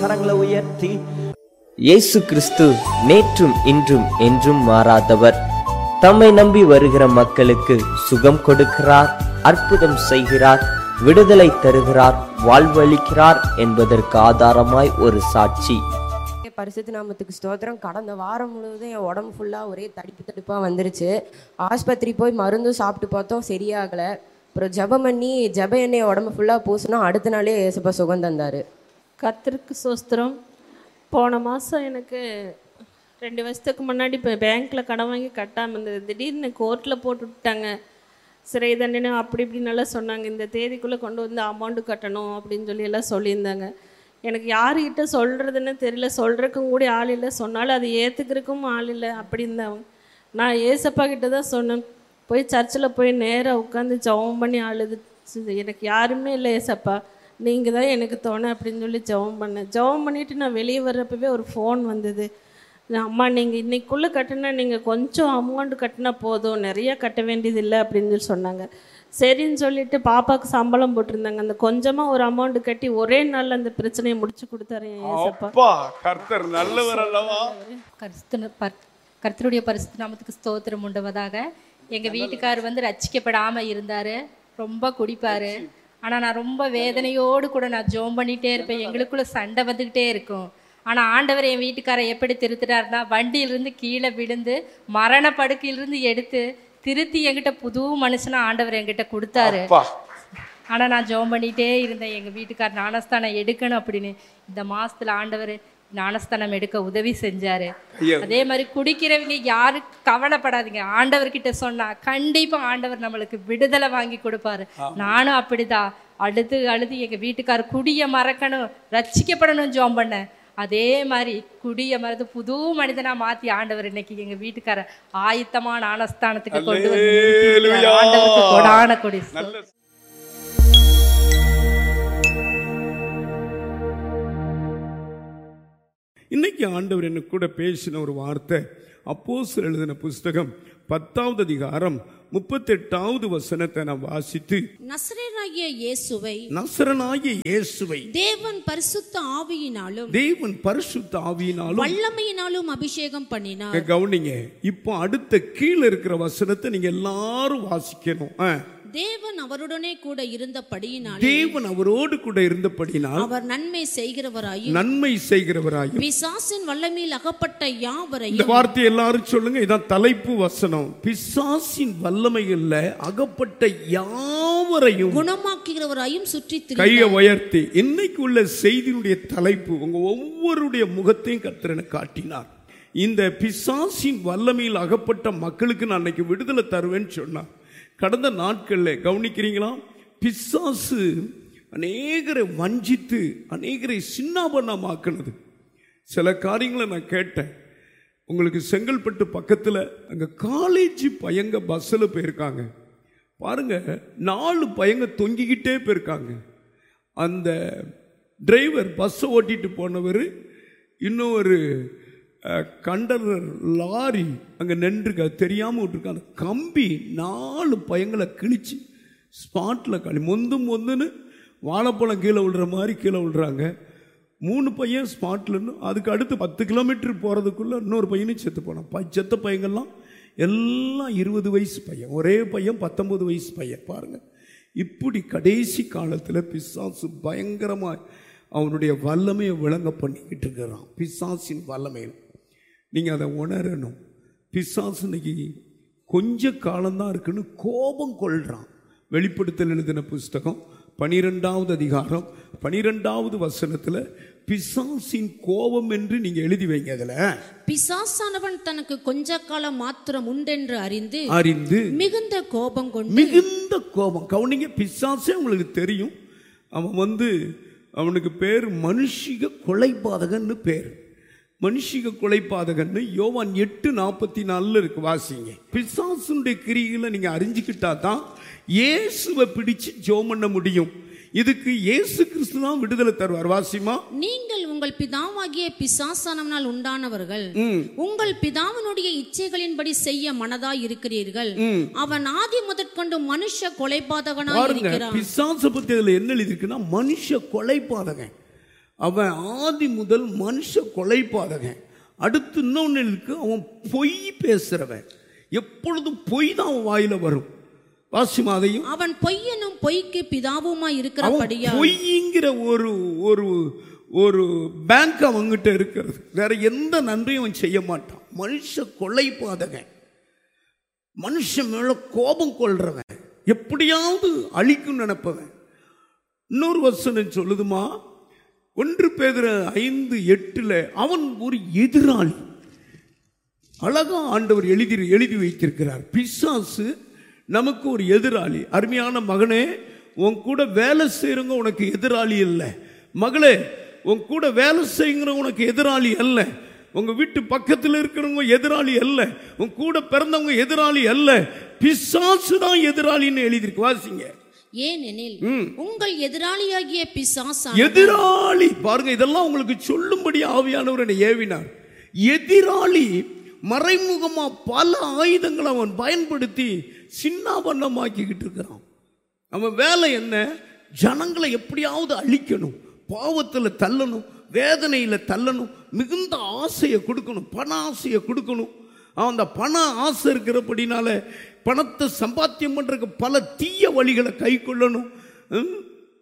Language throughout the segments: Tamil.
கரங்களை உயர்த்தி இயேசு கிறிஸ்து நேற்றும் இன்றும் என்றும் மாறாதவர் தம்மை நம்பி வருகிற மக்களுக்கு சுகம் கொடுக்கிறார் அற்புதம் செய்கிறார் விடுதலை தருகிறார் வாழ்வளிக்கிறார் என்பதற்கு ஆதாரமாய் ஒரு சாட்சி பரிசுத்த நாமத்துக்கு ஸ்தோத்திரம் கடந்த வாரம் முழுவதும் என் உடம்பு ஃபுல்லாக ஒரே தடிப்பு தடிப்பாக வந்துருச்சு ஆஸ்பத்திரி போய் மருந்தும் சாப்பிட்டு பார்த்தோம் சரியாகலை அப்புறம் ஜெபம் பண்ணி ஜெப எண்ணெய் உடம்பு ஃபுல்லாக பூசினோம் அடுத்த நாளே ஏசப்பா சுகம் தந்தார் கர்த்தருக்கு சோஸ்திரம் போன மாதம் எனக்கு ரெண்டு வருஷத்துக்கு முன்னாடி இப்போ பேங்க்கில் கடன் வாங்கி கட்டாமல் இருந்தது திடீர்னு கோர்ட்டில் போட்டு விட்டாங்க சிறை தண்டனை அப்படி இப்படின்னு எல்லாம் சொன்னாங்க இந்த தேதிக்குள்ளே கொண்டு வந்து அமௌண்ட்டு கட்டணும் அப்படின்னு சொல்லி எல்லாம் சொல்லியிருந்தாங்க எனக்கு யாருக்கிட்ட சொல்கிறதுன்னு தெரியல சொல்கிறக்கும் கூட ஆள் இல்லை சொன்னாலும் அதை ஏற்றுக்கிறக்கும் ஆள் இல்லை அப்படின்னு தான் நான் ஏசப்பா கிட்ட தான் சொன்னேன் போய் சர்ச்சில் போய் நேராக உட்காந்து ஜெபம் பண்ணி அழுது சரி, எனக்கு யாருமே இல்லை ஏசப்பா நீங்கள் தான் எனக்கு தோணை அப்படின்னு சொல்லி ஜெபம் பண்ணேன் ஜெபம் பண்ணிவிட்டு நான் வெளியே வர்றப்பவே ஒரு ஃபோன் வந்தது நான், அம்மா நீங்கள் இன்னைக்குள்ளே கட்டினா நீங்கள் கொஞ்சம் அமௌண்ட் கட்டினா போதும் நிறைய கட்ட வேண்டியதில்லை அப்படின்னு சொல்லி சொன்னாங்க சரின்னு சொல்லிட்டு பாப்பாவுக்கு சம்பளம் போட்டிருந்தாங்க அந்த கொஞ்சமாக ஒரு அமௌண்ட் கட்டி ஒரே நாளில் அந்த பிரச்சனையை முடிச்சு கொடுத்தாரு என் ஏசப்பா அப்பா கர்த்தர் நல்லவர் அல்லவா கர்த்தன பர் கர்த்தருடைய பரிசுத்த நாமத்துக்கு ஸ்தோத்திரம் உண்டுவதாக எங்க வீட்டுக்காரர் வந்து ரட்சிக்கப்படாம இருந்தாரு ரொம்ப குடிப்பாரு ஆனா நான் ரொம்ப வேதனையோடு கூட நான் ஜோம் பண்ணிட்டே இருப்பேன் எங்களுக்குள்ள சண்டை வந்துக்கிட்டே இருக்கும் ஆனா ஆண்டவர் என் வீட்டுக்காரரை எப்படி திருத்துறாருன்னா வண்டியிலிருந்து கீழே விழுந்து மரண படுக்கையிலிருந்து எடுத்து திருத்தி என்கிட்ட புது மனுஷனா ஆண்டவர் என்கிட்ட கொடுத்தாரு அப்பா ஆனா நான் ஜெபம் பண்ணிட்டே இருந்தேன் எங்க வீட்டுக்கார் ஞானஸ்தானம் எடுக்கணும் அப்படின்னு இந்த மாசத்துல ஆண்டவர் ஞானஸ்தானம் எடுக்க உதவி செஞ்சாரு ஐயா. அதே மாதிரி குடிக்கிறவங்க யாரு கவலைப்படாதீங்க ஆண்டவர்கிட்ட சொன்னா கண்டிப்பா ஆண்டவர் நம்மளுக்கு விடுதலை வாங்கி கொடுப்பாரு நானும் அப்படிதான் அழுது அழுது எங்க வீட்டுக்கார் குடிய மறக்கணும் ரட்சிக்கப்படணும் ஜெபம் பண்ணேன் அதே மாதிரி குடிய மறந்து புது மனிதனா மாத்தி ஆண்டவர் இன்னைக்கு எங்க வீட்டுக்கார ஆயத்தமான ஞானஸ்தானத்துக்கு கொண்டு வந்து நிறுத்தியிருக்கிறார். அல்லேலூயா. ஆண்டவருக்கு கொடான கொடி நல்ல இன்னைக்கு ஆண்டவர் என்ன கூட பேசின ஒரு வார்த்தை அப்போஸ்தலர் எழுதின புஸ்தகம் பத்தாவது அதிகாரம் முப்பத்தெட்டாவது வசனத்தை நான் வாசித்து நசரேனாகிய இயேசுவை நசரனாகிய இயேசுவை தேவன் பரிசுத்த ஆவியினாலும் தேவன் பரிசுத்த ஆவியினாலும் வல்லமையினாலும் அபிஷேகம் பண்ணினார் இங்க கவனிங்க இப்போ அடுத்த கீழே இருக்கிற வசனத்தை நீங்க எல்லாரும் வாசிக்கணும் ஆ. தேவன் அவருடனே கூட இருந்தபடியினால் தேவன் அவரோடு கூட இருந்தபடினால் அவர் நன்மை செய்கிறவராயும் நன்மை செய்கிறவராயும் பிசாசின் வல்லமையில் அகப்பட்ட இந்த யாவரையும் வார்த்தை எல்லாரும் சொல்லுங்க இதான் தலைப்பு வசனம் பிசாசின் வல்லமைகள்ல அகப்பட்ட யாவரையும் குணமாக்குகிறவராயும் சுற்றி கையை உயர்த்தி இன்னைக்கு உள்ள செய்தியினுடைய தலைப்பு உங்க ஒவ்வொருடைய முகத்தையும் கர்த்தரனை காட்டினார் இந்த பிசாசின் வல்லமையில் அகப்பட்ட மக்களுக்கு நான் அன்னைக்கு விடுதலை தருவேன்னு சொன்னார் கடந்த நாட்களில் கவனிக்கிறீங்களா பிசாசு அநேகரை வஞ்சித்து அநேகரை சின்னாபண்ணமாக்குனது சில காரியங்களை நான் கேட்டேன் உங்களுக்கு செங்கல்பட்டு பக்கத்தில் அங்கே காலேஜ் பையங்க பஸ்ஸில் போயிருக்காங்க பாருங்க நாலு பையங்க தொங்கிக்கிட்டே போயிருக்காங்க அந்த டிரைவர் பஸ்ஸை ஓட்டிட்டு போனவர் இன்னும் ஒரு கண்டனர் லாரி அங்கே நின்றுருக்கா தெரியாமல் விட்டுருக்காங்க அந்த கம்பி நாலு பையங்களை கிழிச்சு ஸ்பாட்டில் களி மொந்து மொந்துன்னு வாழைப்பழம் கீழே விழுற மாதிரி கீழே விழுறாங்க மூணு பையன் ஸ்பாட்லன்னு அதுக்கு அடுத்து பத்து கிலோமீட்டர் போகிறதுக்குள்ளே இன்னொரு பையனும் செத்து போனான் ப செத்த பையங்கள்லாம் எல்லாம் இருபது வயசு பையன் ஒரே பையன் பத்தொன்பது வயசு பையன் பாருங்க இப்படி கடைசி காலத்தில் பிசாசு பயங்கரமாக அவனுடைய வல்லமையை விளங்க பண்ணிக்கிட்டு இருக்கிறான் பிசாசின் வல்லமையில் நீங்கள் அதை உணரணும் பிசாசு இன்னைக்கு கொஞ்ச காலம்தான் இருக்குன்னு கோபம் கொள்றான் வெளிப்படுத்தல் எழுதின புஸ்தகம் பனிரெண்டாவது அதிகாரம் பனிரெண்டாவது வசனத்தில் பிசாசின் கோபம் என்று நீங்க எழுதி வைங்க அதில் பிசாசானவன் தனக்கு கொஞ்ச காலம் மாத்திரம் உண்டென்று அறிந்து அறிந்து மிகுந்த கோபம் கொண்டு மிகுந்த கோபம் கவனிங்க பிசாசே உங்களுக்கு தெரியும் அவன் வந்து அவனுக்கு பேர் மனுஷிக கொலைபாதகன்னு பேர் மனுஷிக கொலைபாதகன்னு யோவான் எட்டு நாற்பத்தி நாலுல இருக்கு வாசிங்க பிசாசுடைய கிரிகளை நீங்க அறிஞ்சுக்கிட்டா தான் இயேசுவை பிடிச்சு ஜோம் பண்ண முடியும் இதுக்கு இயேசு கிறிஸ்து தான் விடுதலை தருவார் வாசிமா நீங்கள் உங்கள் பிதாவாகிய பிசாசானவனால் உண்டானவர்கள் உங்கள் பிதாவினுடைய இச்சைகளின்படி செய்ய மனதாய் இருக்கிறீர்கள் அவன் ஆதி முதற்கொண்டு மனுஷ கொலைபாதகனாய் பாருங்க இருக்கிறான் பிசாசை பத்தி அதுல என்ன எழுதிருக்குன்னா மனுஷ கொலைபாதகன் அவன் ஆதி முதல் மனுஷ கொலைபாதகன் அடுத்து இன்னொன்னு இருக்கு அவன் பொய் பேசுறவன் எப்பொழுதும் பொய் தான் அவன் வாயில வரும் வாசிமாதையும் அவன் பொய் என்னும் பொய்க்கு பிதாவுமாய் அவன் இருக்கிறபடியா பொய்ங்கிற ஒரு ஒரு ஒரு பேங்க் அவங்கிட்ட இருக்கிறது வேற எந்த நன்றியும் அவன் செய்ய மாட்டான் மனுஷ கொலை பாதகன் மனுஷன் மேல கோபம் கொள்றவன் எப்படியாவது அழிக்கும் நினைப்பவன் இன்னொரு வசனம் சொல்லுதுமா ஒன்று பேதுற ஐந்து எட்டுல அவன் ஒரு எதிராளி அழகா ஆண்டவர் எழுதி எழுதி வைத்திருக்கிறார் பிசாசு நமக்கு ஒரு எதிராளி அருமையான மகனே உன் கூட வேலை செய்கிறவங்க உனக்கு எதிராளி இல்லை மகளே உன் கூட வேலை செய்கிற உனக்கு எதிராளி அல்ல உங்க வீட்டு பக்கத்தில் இருக்கிறவங்க எதிராளி அல்ல உன் கூட பிறந்தவங்க எதிராளி அல்ல பிசாசு தான் எதிராளின்னு எழுதியிருக்கு வாசிங்க ஏனெனில் உங்கள் எதிராளியாகிய பிசாசான எதிராளி பாருங்க இதெல்லாம் உங்களுக்கு சொல்லும்படி ஆவியானவர் என்னை ஏவினார் எதிராளி மறைமுகமா பல ஆயுதங்களை அவன் பயன்படுத்தி சின்னாபன்னமாக்கிக்கிட்டு இருக்கிறான் அவன் வேலை என்ன ஜனங்களை எப்படியாவது அழிக்கணும் பாவத்தில் தள்ளணும் வேதனையில் தள்ளணும் மிகுந்த ஆசையை கொடுக்கணும் பண ஆசையை கொடுக்கணும் அவன் அந்த பண ஆசை இருக்கிறபடினால பணத்தை சம்பாத்தியம் பண்றதுக்கு பல தீய வழிகளை கை கொள்ளணும் ம்?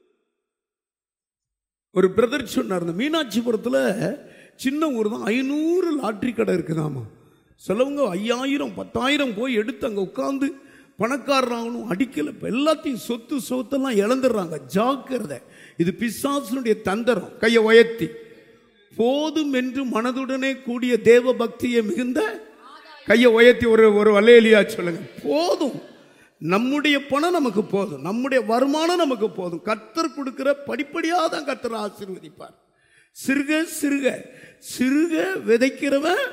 ஒரு பிரதர் சொன்னார் இந்த மீனாட்சிபுரத்தில் சின்ன ஊர் தான் ஐநூறு லாட்ரி கடை இருக்குதாமா சிலவங்க ஐயாயிரம் பத்தாயிரம் போய் எடுத்து அங்கே உட்காந்து பணக்காரராகணும் அடிக்கல இப்போ எல்லாத்தையும் சொத்து சொத்தெல்லாம் இழந்துடுறாங்க ஜாக்கிரதை இது பிசாசனுடைய தந்திரம் கையை உயர்த்தி போதும் என்று மனதுடனே கூடிய தேவ பக்தியை மிகுந்த கையை உயர்த்தி ஒரு ஒரு வலையலியா சொல்லுங்க போதும் நம்முடைய பணம் நமக்கு போதும் நம்முடைய வருமானம் நமக்கு போதும் கத்தர் கொடுக்கிற படிப்படியாக தான் கத்தர் ஆசீர்வதிப்பார் சிறுக சிறுக சிறுக விதைக்கிறவன்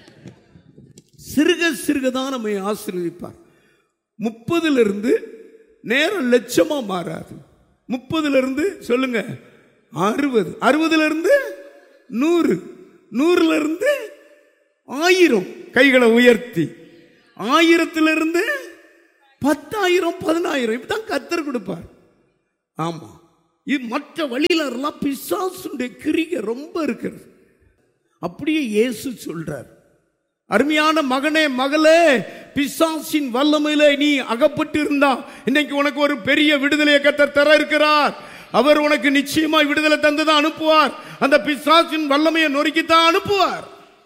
சிறுக சிறுக தான் நம்மை ஆசீர்வதிப்பார் முப்பதுல இருந்து நேரம் லட்சமா மாறாது முப்பதுல இருந்து சொல்லுங்க அறுபது அறுபதுல இருந்து நூறு நூறுல இருந்து ஆயிரம் கைகளை உயர்த்தி ஆயிரத்திலிருந்து பத்தாயிரம் பதினாயிரம் இப்படிதான் கத்தர் கொடுப்பார் ஆமா இது மற்ற வழியிலெல்லாம் பிசாசுடைய கிரிகை ரொம்ப இருக்கிறது அப்படியே இயேசு சொல்றார் அருமையான மகனே மகளே பிசாசின் வல்லமையில நீ அகப்பட்டு இருந்தா இன்னைக்கு உனக்கு ஒரு பெரிய விடுதலையை கத்தர் தர இருக்கிறார் அவர் உனக்கு நிச்சயமாய் விடுதலை தந்துதான் அனுப்புவார் அந்த பிசாசின் வல்லமையை நொறுக்கித்தான் அனுப்புவார்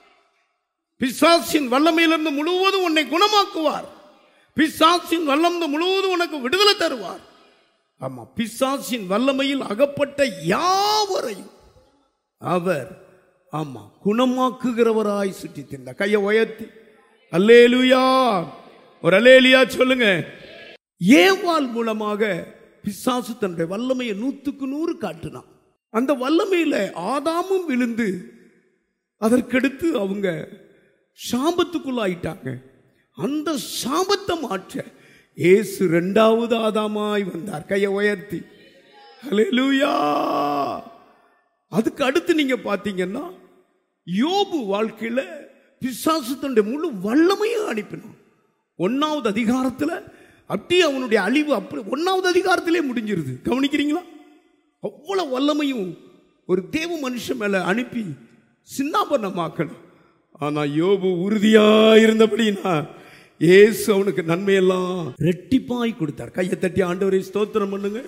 பிசாசின் வல்லமையிலிருந்து முழுவதும் உன்னை குணமாக்குவார் பிசாசின் வல்லமை முழுவதும் உனக்கு விடுதலை தருவார் ஆமா பிசாசின் வல்லமையில் அகப்பட்ட யாவரையும் அவர் ஆமா குணமாக்குகிறவராய் சுற்றி தின்றார் கையை உயர்த்தி அல்லேலுயா ஒரு அல்லேலியா சொல்லுங்க ஏவாள் மூலமாக பிசாசு தன்னுடைய வல்லமையை நூத்துக்கு நூறு காட்டினான் அந்த வல்லமையில ஆதாமும் விழுந்து அதற்கடுத்து அவங்க சாபத்துக்குள்ளாயிட்டாங்க அந்த சாபத்தை மாற்ற இயேசு ரெண்டாவது ஆதாமாய் வந்தார் கையை உயர்த்தி ஹalleluya அதுக்கு அடுத்து நீங்க பாத்தீங்கன்னா யோபு வாழ்க்கையில பிசாசு தன்னுடைய முழு வல்லமையும் அனுப்பினான் ஒன்னாவது அதிகாரத்துல அப்படியே அவனுடைய அழிவு அப்படி ஒன்னாவது அதிகாரத்திலே முடிஞ்சிருது கவனிக்கிறீங்களா அவ்வளவு வல்லமையும் ஒரு தேவ மனுஷன் மேல அனுப்பி சின்னாபன்னமாக்கணும் ஆனா யோபு உறுதியா இருந்தபடினா இயேசு அவனுக்கு நன்மையெல்லாம் ரெட்டிப்பாய் கொடுத்தார் கையை தட்டி ஆண்டவரை ஸ்தோத்திரம் பண்ணுங்க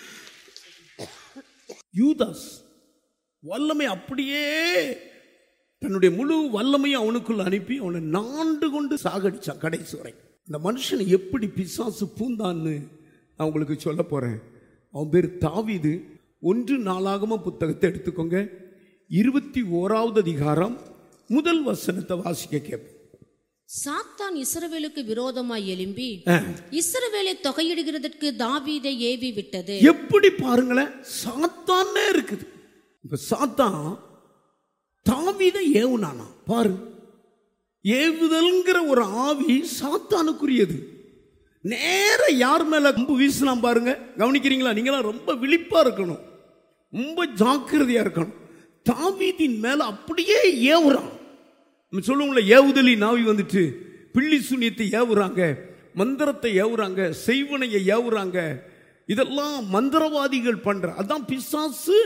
யூதாஸ் வல்லமை அப்படியே தன்னுடைய முழு வல்லமையும் அவனுக்குள்ள அனுப்பி அவனை நாண்டு கொண்டு சாகடிச்சான் கடைசி வரை அந்த மனுஷனை எப்படி பிசாசு பூந்தான்னு நான் உங்களுக்கு சொல்ல போறேன் அவன் பேர் தாவீது ஒன்று நாளாகம புத்தகத்தை எடுத்துக்கோங்க இருபத்தி ஓராவது அதிகாரம் முதல் வசனத்தை வாசிக்க கேட்போம் சாத்தான் இஸ்ரவேலுக்கு விரோதமாய் எழும்பி இஸ்ரவேலை தொகையிடுகிறதற்கு தாவீதை ஏவி விட்டது எப்படி பாருங்களேன் சாத்தானே இருக்குது இப்ப சாத்தான் தாவீதை ஏவுனானா பாரு ஏவுதல்ங்கிற ஒரு ஆவி சாத்தானுக்குரியது நேர யார் மேல அம்பு வீசினான் பாருங்க கவனிக்கிறீங்களா நீங்களாம் ரொம்ப விழிப்பா இருக்கணும் ரொம்ப ஜாக்கிரதையா இருக்கணும் தாவீதின் மேல அப்படியே ஏவுறான் நம்ம சொல்லுவோம்ல ஏவுதலி நாவி வந்துட்டு பில்லி சுனியத்தை ஏவுறாங்க மந்திரத்தை ஏவுறாங்க செய்வனையை ஏவுறாங்க இதெல்லாம் மந்திரவாதிகள் பண்ற அதான் பிசாசு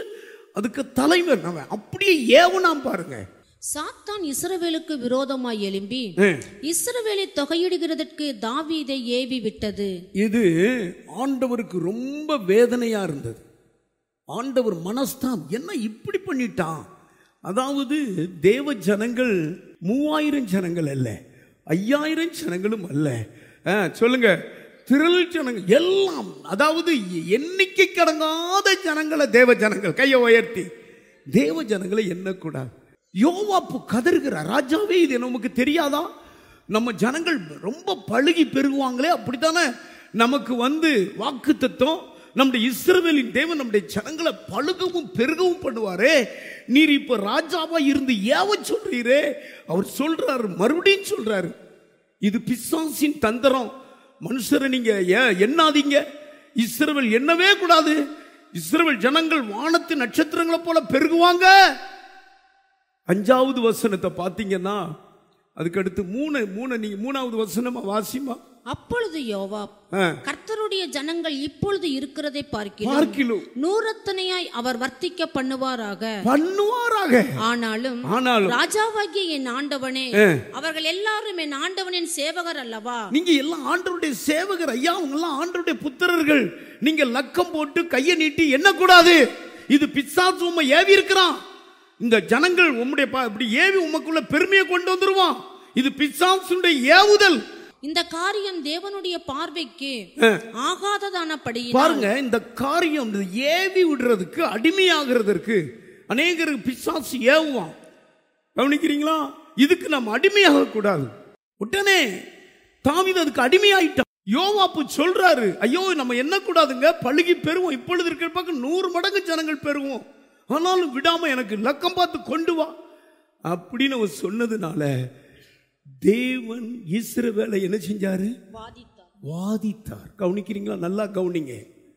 அதுக்கு தலைவன் அவன் அப்படியே ஏவனாம் பாருங்க சாத்தான் இஸ்ரவேலுக்கு விரோதமாய் எழும்பி ஆ. இஸ்ரவேலை தொகையிடுகிறதற்கு தாவீதை ஏவி விட்டது இது ஆண்டவருக்கு ரொம்ப வேதனையா இருந்தது ஆண்டவர் மனஸ்தான் என்ன இப்படி பண்ணிட்டான் அதாவது தேவ ஜனங்கள் மூவாயிரம் ஜனங்கள் அல்ல ஐயாயிரம் ஜனங்களும் அல்ல ஆ, சொல்லுங்க திரள் ஜனங்கள் எல்லாம் அதாவது எண்ணிக்கை கடங்காத ஜனங்களை தேவ ஜனங்கள் கையை உயர்த்தி தேவ ஜனங்களை எண்ணக்கூடாது யோவாப்பு கதறுகிறார் ராஜாவே இது நமக்கு தெரியாதா நம்ம ஜனங்கள் ரொம்ப பழுகி பெருகுவாங்களே அப்படித்தானே நமக்கு வந்து வாக்கு தத்துவம் நம்முடைய இஸ்ரவேலின் தேவன் நம்முடைய ஜனங்களை பழுகவும் பெருகவும் பண்ணுவாரே நீர் இப்ப ராஜாவா இருந்து ஏவ சொல்றீரே அவர் சொல்றாரு மறுபடியும் சொல்றாரு இது பிசாசின் தந்திரம் மனுஷரை நீங்க ஏன் எண்ணாதீங்க இஸ்ரவேல் எண்ணவே கூடாது இஸ்ரவேல் ஜனங்கள் வானத்து நட்சத்திரங்களை போல பெருகுவாங்க அஞ்சாவது வசனத்தை பார்த்தீங்கன்னா அதுக்கு அடுத்து மூணு மூணு நீங்க மூணாவது வசனமா வாசிமா அப்பொழுது யோவாப் ஆ. கர்த்தருடைய ஜனங்கள் இப்பொழுது இருக்கிறதை பார்க்கிறோம் பார்க்கிலும் நூறத்தனையாய் அவர் வர்த்திக்க பண்ணுவாராக பண்ணுவாராக ஆனாலும் ஆனாலும் ராஜாவாகிய என் ஆண்டவனே அவர்கள் எல்லாரும் என் ஆண்டவனின் சேவகர் அல்லவா நீங்க எல்லாம் ஆண்டவருடைய சேவகர் ஐயா அவங்க எல்லாம் ஆண்டவருடைய புத்திரர்கள் நீங்க லக்கம் போட்டு கையை நீட்டி எண்ணக்கூடாது இது பிசாசு உம்மை ஏவி இருக்கிறான் இந்த ஜனங்கள் உம்முடைய பா- இப்படி ஏவி உமக்குள்ள பெருமையை கொண்டு வந்துருவான் இது பிசாசுடைய ஏவுதல் இந்த காரியம் தேவனுடைய பார்வைக்கு ஆகாததானபடி பாருங்க இந்த காரியம் இந்த ஏவி விடுறதுக்கு அடிமையாகிறதற்கு அநேகருக்கு பிசாசு ஏவுவான் கவனிக்கிறீங்களா இதுக்கு நம்ம அடிமையாக கூடாது உடனே தாவீது அதுக்கு அடிமையாயிட்டான் யோவாப்பு சொல்றாரு ஐயோ நம்ம என்ன கூடாதுங்க பழுகி பெறுவோம் இப்பொழுது இருக்கிற பக்கம் நூறு மடங்கு ஜனங்கள் பெறுவோம் ஆனாலும் விடாம எனக்கு லக்கம் பார்த்து கொண்டு வா அப்படின்னு அவர் சொன்னதுனால தேவன் இஸ்ரவேலை என்ன செஞ்சாரு வாதித்தார் கவனிக்கிறீங்களா நல்லா கவனிங்க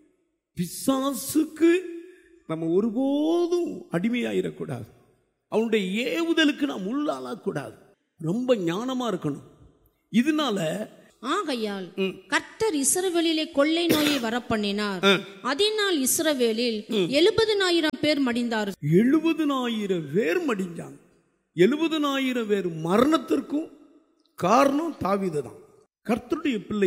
பிசாசுக்கு நம்ம ஒருபோதும் அடிமையாயிடக்கூடாது அவனுடைய ஏவுதலுக்கு நாம் உள்ளாளக்கூடாது ரொம்ப ஞானமா இருக்கணும் இதனால ஆகையால் கர்த்தர் இஸ்ரவேலிலே கொள்ளை நோயை வரப்பண்ணினார் அதனால் இஸ்ரவேலில் எழுபதினாயிரம் பேர் மடிந்தார்கள் எழுபதுனாயிரம் பேர் மடிஞ்சாங்க எழுபதுனாயிரம் பேர் மரணத்திற்கும் காரணம் தாவீது தான் கர்த்தருடைய பிள்ளை